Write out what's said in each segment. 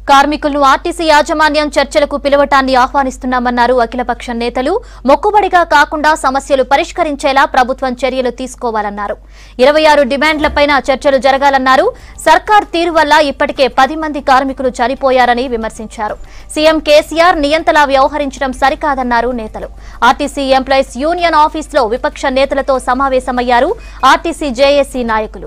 కార్మికులను ఆర్టీసీ యాజమాన్యం చర్చలకు పిలవటాన్ని ఆహ్వానిస్తున్నామన్నారు అఖిలపక్షం నేతలు మొక్కుబడిగా కాకుండా సమస్యలు పరిష్కరించేలా ప్రభుత్వం చర్యలు తీసుకోవాలన్నారు ఇరవై ఆరు డిమాండ్లపైన చర్చలు జరగాలన్నారు సర్కార్ తీరు వల్ల ఇప్పటికే పది మంది కార్మికులు చనిపోయారని విమర్శించారు సీఎం కేసీఆర్ నియంతలా వ్యవహరించడం సరికాదన్నారు నేతలు ఆర్టీసీ ఎంప్లాయీస్ యూనియన్ ఆఫీసులో విపక్ష నేతలతో సమావేశమయ్యారు ఆర్టీసీ జేఏసీ నాయకులు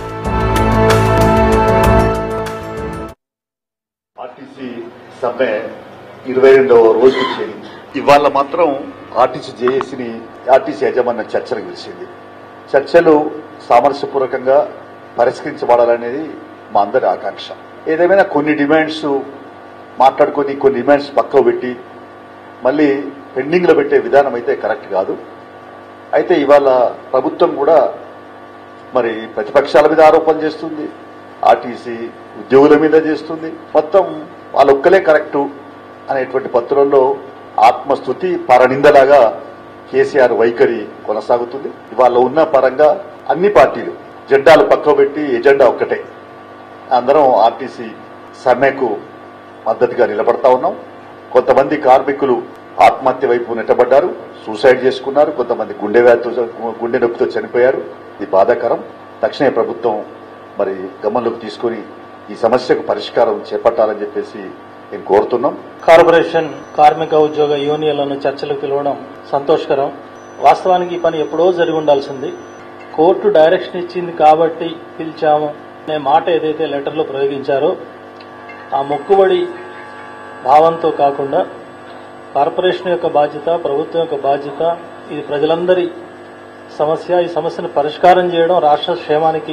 ఆర్టీసీ సమ్మె ఇరవై రెండవ రోజుకి చేరింది ఇవాళ మాత్రం ఆర్టీసీ జేఏసీని ఆర్టీసీ యాజమాన్యం చర్చలకు పిలిచింది చర్చలు సామరస్యపూర్వకంగా పరిష్కరించబడాలనేది మా అందరి ఆకాంక్ష ఏదేమైనా కొన్ని డిమాండ్స్ మాట్లాడుకొని కొన్ని డిమాండ్స్ పక్కకు పెట్టి మళ్ళీ పెండింగ్లో పెట్టే విధానం అయితే కరెక్ట్ కాదు అయితే ఇవాళ ప్రభుత్వం కూడా మరి ప్రతిపక్షాల మీద ఆరోపణలు చేస్తుంది ఆర్టీసీ ఉద్యోగుల మీద చేస్తుంది మొత్తం వాళ్ళొక్కలే కరెక్టు అనేటువంటి పత్రులలో ఆత్మస్థుతి పరనిందలాగా కేసీఆర్ వైఖరి కొనసాగుతుంది ఇవాళ ఉన్న పరంగా అన్ని పార్టీలు జెండాలు పక్కకు పెట్టి ఎజెండా ఒక్కటే అందరం ఆర్టీసీ సమ్మెకు మద్దతుగా నిలబడతా ఉన్నాం కొంతమంది కార్మికులు ఆత్మహత్య వైపు నెట్టబడ్డారు సూసైడ్ చేసుకున్నారు కొంతమంది గుండె వ్యాధితో గుండె నొప్పితో చనిపోయారు ఇది బాధాకరం తక్షణమే ప్రభుత్వం మరి గమనంలోకి తీసుకొని ఈ సమస్యకు పరిష్కారం చేపట్టాలని చెప్పేసి మేము కోరుతున్నాం కార్పొరేషన్ కార్మిక ఉద్యోగ యూనియన్లను చర్చలకు పిలవడం సంతోషకరం వాస్తవానికి ఈ పని ఎప్పుడో జరిగి ఉండాల్సింది కోర్టు డైరెక్షన్ ఇచ్చింది కాబట్టి పిలిచాము అనే మాట ఏదైతే లెటర్లో ప్రయోగించారో ఆ మొక్కుబడి భావంతో కాకుండా కార్పొరేషన్ యొక్క బాధ్యత ప్రభుత్వం యొక్క బాధ్యత ఇది ప్రజలందరి సమస్య ఈ సమస్యను పరిష్కారం చేయడం రాష్ట్ర క్షేమానికి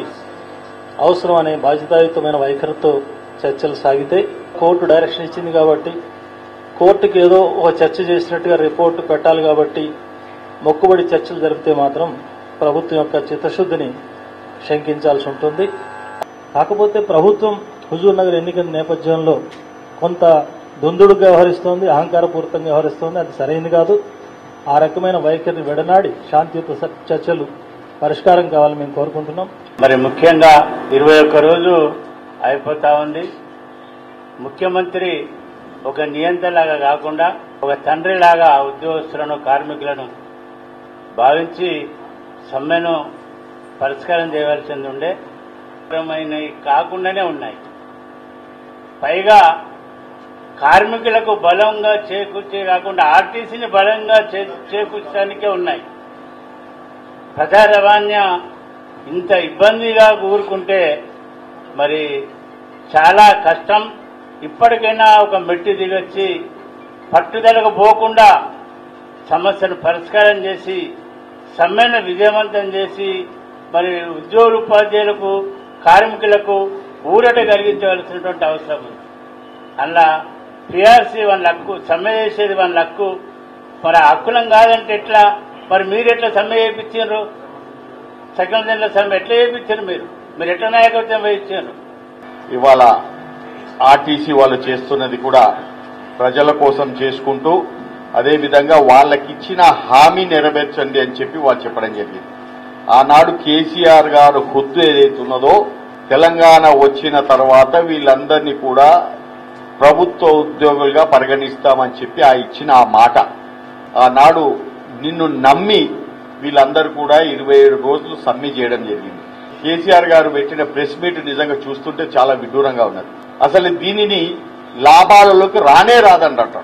అవసరం అనే బాధ్యతాయుతమైన వైఖరితో చర్చలు సాగితే కోర్టు డైరెక్షన్ ఇచ్చింది కాబట్టి కోర్టుకి ఏదో ఒక చర్చ చేసినట్టుగా రిపోర్టు పెట్టాలి కాబట్టి మొక్కుబడి చర్చలు జరిపితే మాత్రం ప్రభుత్వం యొక్క చిత్తశుద్ధిని శంకించాల్సి ఉంటుంది కాకపోతే ప్రభుత్వం హుజూర్ నగర్ ఎన్నికల నేపథ్యంలో కొంత దుందుడుగా వ్యవహరిస్తోంది అహంకారపూరితంగా వ్యవహరిస్తోంది అది సరైనది కాదు ఆ రకమైన వైఖరిని విడనాడి శాంతియుత స- చర్చలు పరిష్కారం కావాలని మేము కోరుకుంటున్నాం మరి ముఖ్యంగా ఇరవై ఒక్క రోజు అయిపోతా ఉంది ముఖ్యమంత్రి ఒక నియంత్రణలాగా కాకుండా ఒక తండ్రిలాగా ఉద్యోగస్తులను కార్మికులను భావించి సమ్మెను పరిష్కారం చేయవలసింది ఉండే అవసరమైనవి కాకుండానే ఉన్నాయి పైగా కార్మికులకు బలంగా చేకూర్చే కాకుండా ఆర్టీసీని బలంగా చే- చేకూర్చడానికే ఉన్నాయి ప్రజా రవాణా ఇంత ఇబ్బందిగా కూరుకుంటే మరి చాలా కష్టం ఇప్పటికైనా ఒక మెట్టి దిగొచ్చి పట్టుదలకు పోకుండా సమస్యను పరిష్కారం చేసి సమ్మెను విజయవంతం చేసి మరి ఉద్యోగుల ఉపాధ్యాయులకు కార్మికులకు ఊరట కలిగించవలసినటువంటి అవసరం ఉంది అలా పిఆర్సీ వాళ్ళ హక్కు సమ్మె చేసేది వాళ్ళ హక్కు మరి ఆ హక్కులం కాదంటే ఎట్లా మరి మీరు ఎట్లా సమ్మె చేయించారు సెకండ్ జనరల్ సమ్మె ఎట్లా చేయించారు మీరు మీరు ఎట్లా నాయకత్వం వహించారు ఇవాళ ఆర్టీసీ వాళ్ళు చేస్తున్నది కూడా ప్రజల కోసం చేసుకుంటూ అదేవిధంగా వాళ్ళకిచ్చిన హామీ నెరవేర్చండి అని చెప్పి వాళ్ళు చెప్పడం జరిగింది ఆనాడు కేసీఆర్ గారు హుద్దు ఏదైతే ఉన్నదో తెలంగాణ వచ్చిన తర్వాత వీళ్ళందరినీ కూడా ప్రభుత్వ ఉద్యోగులుగా పరిగణిస్తామని చెప్పి ఆ ఇచ్చిన ఆ మాట ఆనాడు నిన్ను నమ్మి వీళ్ళందరూ కూడా ఇరవై ఏడు రోజులు సమ్మె చేయడం జరిగింది కేసీఆర్ గారు పెట్టిన ప్రెస్ మీట్ నిజంగా చూస్తుంటే చాలా విడ్డూరంగా ఉన్నది అసలు దీనిని లాభాలలోకి రానే రాదంట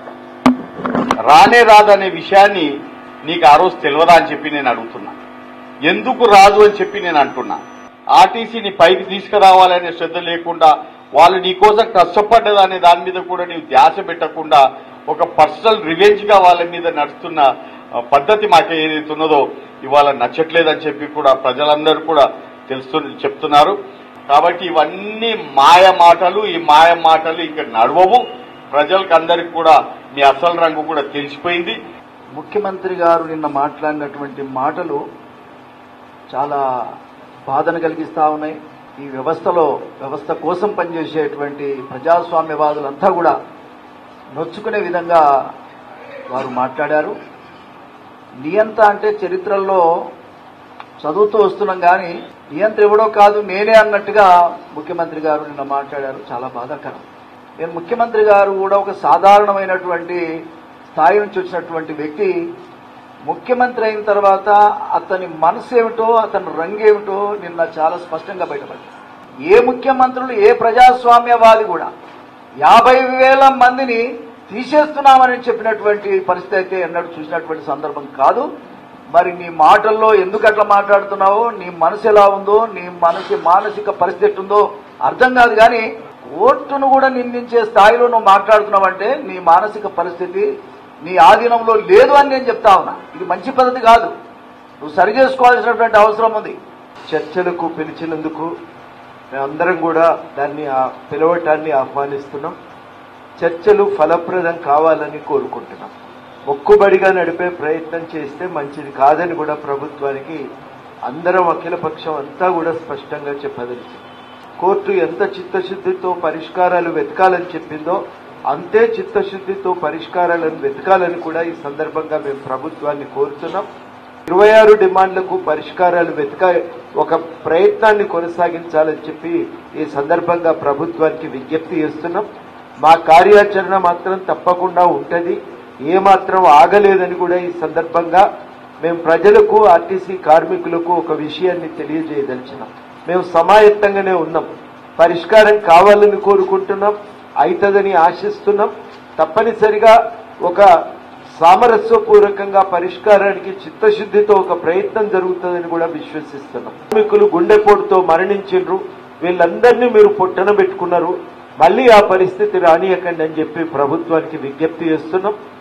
రానే రాదనే విషయాన్ని నీకు ఆ రోజు తెలియదా అని చెప్పి నేను అడుగుతున్నా ఎందుకు రాదు అని చెప్పి నేను అంటున్నా ఆర్టీసీని పైకి తీసుకురావాలనే శ్రద్ధ లేకుండా వాళ్ళు నీ కోసం కష్టపడ్డదనే దాని మీద కూడా నీవు ధ్యాస పెట్టకుండా ఒక పర్సనల్ రివెంజ్ గా వాళ్ళ మీద నడుస్తున్న ఆ, పద్ధతి మాకు ఏదైతే ఉన్నదో ఇవాళ నచ్చట్లేదని చెప్పి కూడా ప్రజలందరూ కూడా తెలుస్తు చెప్తున్నారు కాబట్టి ఇవన్నీ మాయ మాటలు ఈ మాయ మాటలు ఇంకా నడవవు ప్రజలకు అందరికి కూడా మీ అసలు రంగు కూడా తెలిసిపోయింది ముఖ్యమంత్రి గారు నిన్న మాట్లాడినటువంటి మాటలు చాలా బాధను కలిగిస్తా ఉన్నాయి ఈ వ్యవస్థలో వ్యవస్థ కోసం పనిచేసేటువంటి ప్రజాస్వామ్యవాదులంతా కూడా నొచ్చుకునే విధంగా వారు మాట్లాడారు నియంత అంటే చరిత్రలో చదువుతూ వస్తున్నాం కానీ నియంత్ర ఎవడో కాదు నేనే అన్నట్టుగా ముఖ్యమంత్రి గారు నిన్న మాట్లాడారు చాలా బాధాకరం నేను ముఖ్యమంత్రి గారు కూడా ఒక సాధారణమైనటువంటి స్థాయి నుంచి వచ్చినటువంటి వ్యక్తి ముఖ్యమంత్రి అయిన తర్వాత అతని మనసు ఏమిటో అతని రంగు ఏమిటో నిన్న చాలా స్పష్టంగా బయటపడింది ఏ ముఖ్యమంత్రులు ఏ ప్రజాస్వామ్యవాది కూడా యాభై వేల మందిని తీసేస్తున్నామని చెప్పినటువంటి పరిస్థితి అయితే ఎన్నడూ చూసినటువంటి సందర్భం కాదు మరి నీ మాటల్లో ఎందుకు అట్లా మాట్లాడుతున్నావో నీ మనసు ఎలా ఉందో నీ మనసు మానసిక పరిస్థితి ఉందో అర్థం కాదు కానీ కోర్టును కూడా నిందించే స్థాయిలో నువ్వు మాట్లాడుతున్నావంటే నీ మానసిక పరిస్థితి నీ ఆధీనంలో లేదు అని నేను చెప్తా ఉన్నా ఇది మంచి పద్ధతి కాదు నువ్వు సరి చేసుకోవాల్సినటువంటి అవసరం ఉంది చర్చలకు పిలిచినందుకు మేమందరం కూడా దాన్ని ఆ పిలవటాన్ని ఆహ్వానిస్తున్నాం చర్చలు ఫలప్రదం కావాలని కోరుకుంటున్నాం మొక్కుబడిగా నడిపే ప్రయత్నం చేస్తే మంచిది కాదని కూడా ప్రభుత్వానికి అందరం అఖిలపక్షం అంతా కూడా స్పష్టంగా చెప్పదలిచింది కోర్టు ఎంత చిత్తశుద్ధితో పరిష్కారాలు వెతకాలని చెప్పిందో అంతే చిత్తశుద్ధితో పరిష్కారాలను వెతకాలని కూడా ఈ సందర్భంగా మేము ప్రభుత్వాన్ని కోరుతున్నాం ఇరవై ఆరు డిమాండ్లకు పరిష్కారాలు వెతక ఒక ప్రయత్నాన్ని కొనసాగించాలని చెప్పి ఈ సందర్భంగా ప్రభుత్వానికి విజ్ఞప్తి చేస్తున్నాం మా కార్యాచరణ మాత్రం తప్పకుండా ఉంటది ఏ మాత్రం ఆగలేదని కూడా ఈ సందర్భంగా మేము ప్రజలకు ఆర్టీసీ కార్మికులకు ఒక విషయాన్ని తెలియజేయదలిచినాం మేము సమాయత్తంగానే ఉన్నాం పరిష్కారం కావాలని కోరుకుంటున్నాం అవుతుందని ఆశిస్తున్నాం తప్పనిసరిగా ఒక సామరస్యపూర్వకంగా పరిష్కారానికి చిత్తశుద్ధితో ఒక ప్రయత్నం జరుగుతుందని కూడా విశ్వసిస్తున్నాం కార్మికులు గుండెపోటుతో మరణించిండ్రు వీళ్ళందరినీ మీరు పొట్టన పెట్టుకున్నారు మళ్ళీ ఆ పరిస్థితి రానియకండి అని చెప్పి ప్రభుత్వానికి విజ్ఞప్తి చేస్తున్నాం